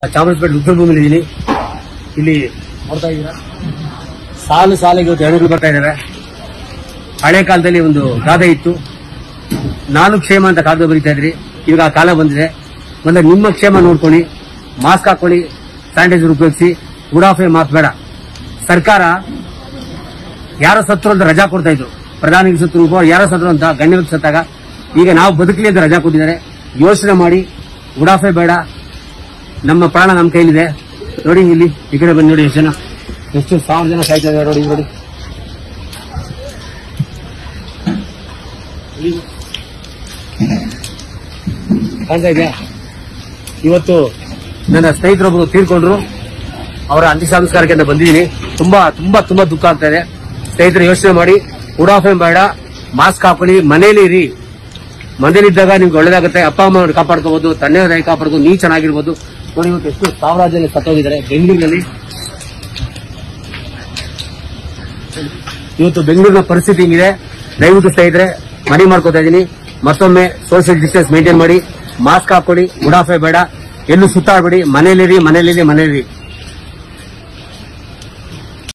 ಚಾಮರಾಜಪೇಟೆ ರುದ್ರಭೂಮಿಲಿ ಇದ್ದೀನಿ ಇಲ್ಲಿ ನೋಡ್ತಾ ಇದ್ದೀರಾ ಸಾಲು ಸಾಲಿಗೆ ಇವತ್ತು ಹೆಣಗಳು ಬರ್ತಾ ಇದ್ದಾರೆ ಹಳೆ ಕಾಲದಲ್ಲಿ ಒಂದು ಗಾದೆ ಇತ್ತು ನಾನು ಕ್ಷೇಮ ಅಂತ ಕಾಗದ ಬರೀತಾ ಇದ್ರಿ ಇವಾಗ ಆ ಕಾಲ ಬಂದಿದೆ ಮೊದಲು ನಿಮ್ಮ ಕ್ಷೇಮ ನೋಡ್ಕೊಳ್ಳಿ ಮಾಸ್ಕ್ ಹಾಕೊಳ್ಳಿ ಸ್ಯಾನಿಟೈಸರ್ ಉಪಯೋಗಿಸಿ ಉಡಾಫೆ ಮಾಸ್ಕ್ ಬೇಡ ಸರ್ಕಾರ ಯಾರೋ ಸತ್ರು ಅಂತ ರಜಾ ಕೊಡ್ತಾ ಇದ್ರು ಪ್ರಧಾನಿ ಸತ್ರು ಉಪ ಯಾರೋ ಸತ್ರು ಅಂತ ಗಣ್ಯರು ಸತ್ತಾಗ ಈಗ ನಾವು ಬದುಕಲಿ ಅಂತ ರಜಾ ಕೊಟ್ಟಿದ್ದಾರೆ ಯೋಚನೆ ಮಾಡಿ ಉಡಾಫೆ ಬೇಡ ನಮ್ಮ ಪ್ರಾಣ ನಮ್ಮ ಕೈಲಿದೆ ನೋಡಿ ಇಲ್ಲಿ ಈ ಕಡೆ ಬಂದು ನೋಡಿ ಎಷ್ಟು ಜನ ಎಷ್ಟು ಸಾವಿರ ಜನ ಸಾಯ್ತಾ ಇದ್ದಾರೆ ನೋಡಿ ನೋಡಿ ಇಲ್ಲಿ. ಕಾಣ್ತಾ ಇದೆಯಾ ಇವತ್ತು ನನ್ನ ಸ್ನೇಹಿತರೊಬ್ಬರು ತೀರ್ಕೊಂಡ್ರು ಅವರ ಅಂತ್ಯ ಸಂಸ್ಕಾರಕ್ಕೆ ಅಂತ ಬಂದಿದ್ದೀನಿ ತುಂಬಾ ತುಂಬಾ ತುಂಬಾ ದುಃಖ ಆಗ್ತಾ ಇದೆ ಸ್ನೇಹಿತರು ಯೋಚನೆ ಮಾಡಿ ಉಡಾಫೆ ಬೇಡ ಮಾಸ್ಕ್ ಹಾಕೊಳ್ಳಿ ಮನೇಲಿ ಇರಿ ಮನೇಲಿದ್ದಾಗ ನಿಮ್ಗೆ ಒಳ್ಳೇದಾಗುತ್ತೆ ಅಪ್ಪ ಅಮ್ಮ ಕಾಪಾಡ್ಕೋಬಹುದು ತಂದೆ ತಾಯಿ ಕಾಪಾಡ್ಕೋದು ನೀವ್ ಚೆನ್ನಾಗಿರ್ಬೋದು ನೋಡಿ ಇವತ್ತು ಎಷ್ಟು ಸಾವಿರಾರು ಜನ ಸತ್ತೋಗಿದ್ದಾರೆ ಬೆಂಗಳೂರಿನಲ್ಲಿ ಇವತ್ತು ಬೆಂಗಳೂರಿನ ಪರಿಸ್ಥಿತಿ ಹಿಂಗಿದೆ ದಯವಿಟ್ಟು ಸ್ನೇಹಿತರೆ ಮನೆ ಮಾಡ್ಕೋತಾ ಇದ್ದೀನಿ ಮತ್ತೊಮ್ಮೆ ಸೋಷಿಯಲ್ ಡಿಸ್ಟೆನ್ಸ್ ಮೇಂಟೈನ್ ಮಾಡಿ ಮಾಸ್ಕ್ ಹಾಕೊಳ್ಳಿ ಉಡಾಫೆ ಬೇಡ ಎಲ್ಲೂ ಸುತ್ತಾಡ್ಬೇಡಿ ಮನೇಲಿರಿ ಮನೇಲಿರಿ ಮನೇಲಿರಿ